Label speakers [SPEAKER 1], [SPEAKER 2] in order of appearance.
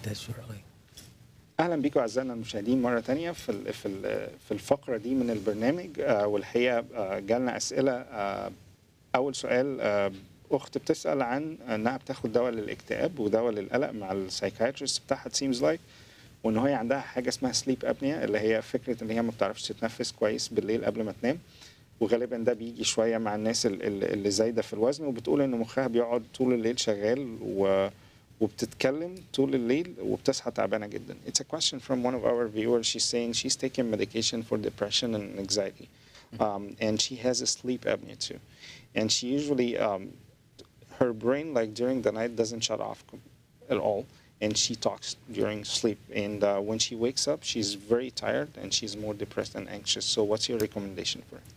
[SPEAKER 1] that shortly.
[SPEAKER 2] اهلا بيكم اعزائنا المشاهدين مره تانية في ال- في ال- في الفقره دي من البرنامج آه، والحقيقه آه، جالنا اسئله آه، اول سؤال آه، اخت بتسال عن انها بتاخد دواء للاكتئاب ودواء للقلق مع السايكايترست بتاعها seems like وان هي عندها حاجه اسمها سليب ابنيا اللي هي فكره ان هي ما بتعرفش تتنفس كويس بالليل قبل ما تنام وغالبا ده بيجي شويه مع الناس ال- ال- اللي زايده في الوزن وبتقول ان مخها بيقعد طول الليل شغال و وبتتكلم طول الليل وبتصحى تعبانه جدا. It's a question from one of our viewers. She's saying she's taking medication for depression and anxiety, um, and she has a sleep apnea too, and she usually um, her brain like during the night doesn't shut off com- at all and she talks during sleep and uh, when she wakes up she's very tired and she's more depressed and anxious so what's your recommendation for her